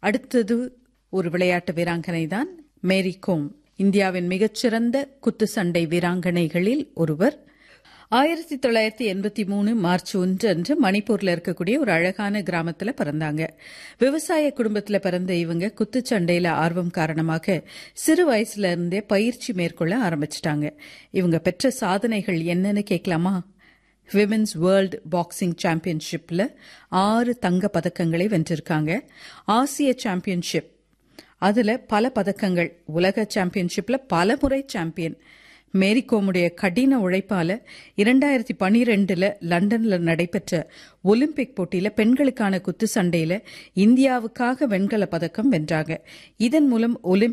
அடுத்தது ஒரு விளையாட்டு வீராங்கனை தான் மேரி கோம் இந்தியாவின் மிகச்சிறந்த குத்துச்சண்டை வீராங்கனைகளில் ஒருவர் ஆயிரத்தி தொள்ளாயிரத்தி எண்பத்தி மூணு மார்ச் ஒன்று அன்று மணிப்பூர்ல இருக்கக்கூடிய ஒரு அழகான கிராமத்துல பிறந்தாங்க விவசாய குடும்பத்துல பிறந்த இவங்க குத்துச்சண்டையில ஆர்வம் காரணமாக சிறு வயசுல இருந்தே பயிற்சி மேற்கொள்ள ஆரம்பிச்சிட்டாங்க இவங்க பெற்ற சாதனைகள் என்னன்னு கேட்கலாமா விமென்ஸ் வேர்ல்டு பாக்ஸிங் சாம்பியன்ஷிப்ல ஆறு தங்க பதக்கங்களை வென்றிருக்காங்க ஆசிய சாம்பியன்ஷிப் அதுல பல பதக்கங்கள் உலக சாம்பியன்ஷிப்ல பல முறை சாம்பியன் மேரிகோமுடைய கடின உழைப்பால இரண்டாயிரத்தி பனிரெண்டுல லண்டன்ல நடைபெற்ற ஒலிம்பிக் போட்டியில பெண்களுக்கான குத்து சண்டையில இந்தியாவுக்காக வெண்கல பதக்கம் வென்றாங்க இதன் மூலம் ஒலிம்பிக்